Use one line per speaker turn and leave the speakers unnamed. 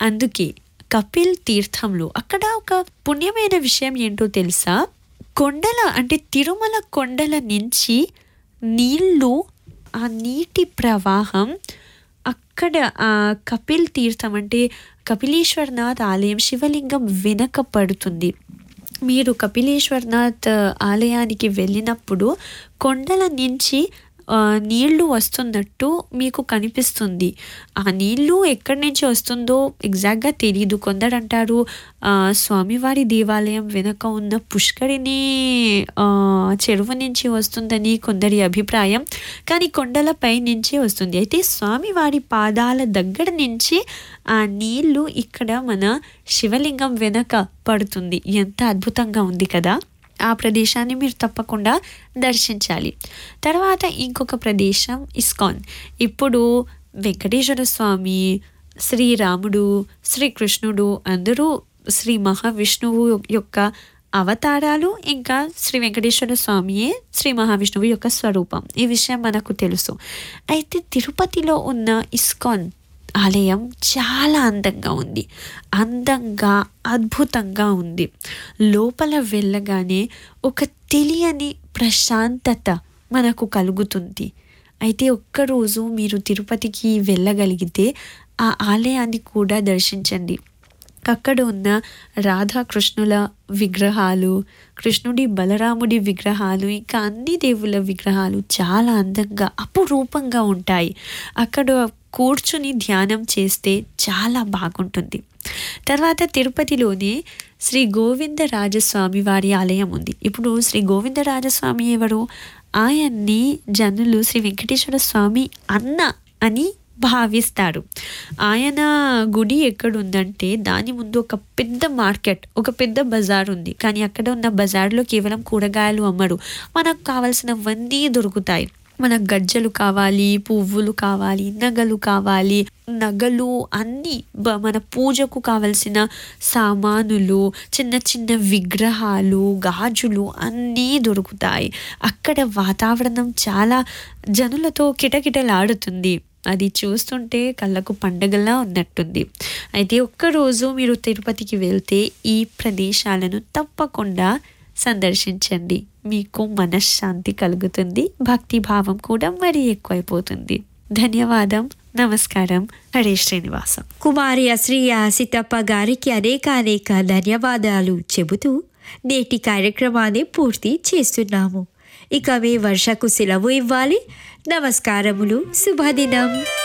అందుకే కపిల్ తీర్థంలో అక్కడ ఒక పుణ్యమైన విషయం ఏంటో తెలుసా కొండల అంటే తిరుమల కొండల నుంచి నీళ్ళు ఆ నీటి ప్రవాహం అక్కడ ఆ కపిల్ తీర్థం అంటే కపిలేశ్వరనాథ్ ఆలయం శివలింగం వెనక పడుతుంది మీరు కపిలేశ్వరనాథ్ ఆలయానికి వెళ్ళినప్పుడు కొండల నుంచి ఆ, నీళ్లు వస్తున్నట్టు మీకు కనిపిస్తుంది ఆ నీళ్లు ఎక్కడి నుంచి వస్తుందో ఎగ్జాక్ట్గా తెలియదు కొందరు అంటారు ఆ, స్వామివారి దేవాలయం వెనక ఉన్న పుష్కరిణి ఆ, చెరువు నుంచి వస్తుందని కొందరి అభిప్రాయం కానీ కొండలపై నుంచి వస్తుంది అయితే స్వామివారి పాదాల దగ్గర నుంచి ఆ నీళ్లు ఇక్కడ మన శివలింగం వెనక పడుతుంది ఎంత అద్భుతంగా ఉంది కదా ఆ ప్రదేశాన్ని మీరు తప్పకుండా దర్శించాలి తర్వాత ఇంకొక ప్రదేశం ఇస్కాన్ ఇప్పుడు వెంకటేశ్వర స్వామి శ్రీరాముడు శ్రీకృష్ణుడు అందరూ శ్రీ మహావిష్ణువు యొక్క అవతారాలు ఇంకా శ్రీ వెంకటేశ్వర స్వామియే శ్రీ మహావిష్ణువు యొక్క స్వరూపం ఈ విషయం మనకు తెలుసు అయితే తిరుపతిలో ఉన్న ఇస్కాన్ ఆలయం చాలా అందంగా ఉంది అందంగా అద్భుతంగా ఉంది లోపల వెళ్ళగానే ఒక తెలియని ప్రశాంతత మనకు కలుగుతుంది అయితే ఒక్కరోజు మీరు తిరుపతికి వెళ్ళగలిగితే ఆ ఆలయాన్ని కూడా దర్శించండి అక్కడ ఉన్న రాధాకృష్ణుల విగ్రహాలు కృష్ణుడి బలరాముడి విగ్రహాలు ఇంకా అన్ని దేవుళ్ళ విగ్రహాలు చాలా అందంగా అపురూపంగా ఉంటాయి అక్కడ కూర్చుని ధ్యానం చేస్తే చాలా బాగుంటుంది తర్వాత తిరుపతిలోనే శ్రీ గోవిందరాజస్వామి వారి ఆలయం ఉంది ఇప్పుడు శ్రీ గోవిందరాజస్వామి ఎవరు ఆయన్ని జనులు శ్రీ వెంకటేశ్వర స్వామి అన్న అని భావిస్తారు ఆయన గుడి ఎక్కడుందంటే దాని ముందు ఒక పెద్ద మార్కెట్ ఒక పెద్ద బజార్ ఉంది కానీ అక్కడ ఉన్న బజార్లో కేవలం కూరగాయలు అమ్మరు మనకు కావాల్సినవన్నీ దొరుకుతాయి మనకు గజ్జలు కావాలి పువ్వులు కావాలి నగలు కావాలి నగలు అన్నీ బ- మన పూజకు కావలసిన సామానులు చిన్న చిన్న విగ్రహాలు గాజులు అన్నీ దొరుకుతాయి అక్కడ వాతావరణం చాలా జనులతో కిటకిటలాడుతుంది అది చూస్తుంటే కళ్ళకు పండగలా ఉన్నట్టుంది అయితే ఒక్కరోజు మీరు తిరుపతికి వెళ్తే ఈ ప్రదేశాలను తప్పకుండా సందర్శించండి మీకు మనశ్శాంతి కలుగుతుంది భక్తి భావం కూడా మరీ ఎక్కువైపోతుంది ధన్యవాదం నమస్కారం హరే శ్రీనివాసం
కుమారి అశ్రియ సీతప్ప గారికి అనేక అనేక ధన్యవాదాలు చెబుతూ నేటి కార్యక్రమాన్ని పూర్తి చేస్తున్నాము ఇక మీ వర్షకు సెలవు ఇవ్వాలి నమస్కారములు శుభదినం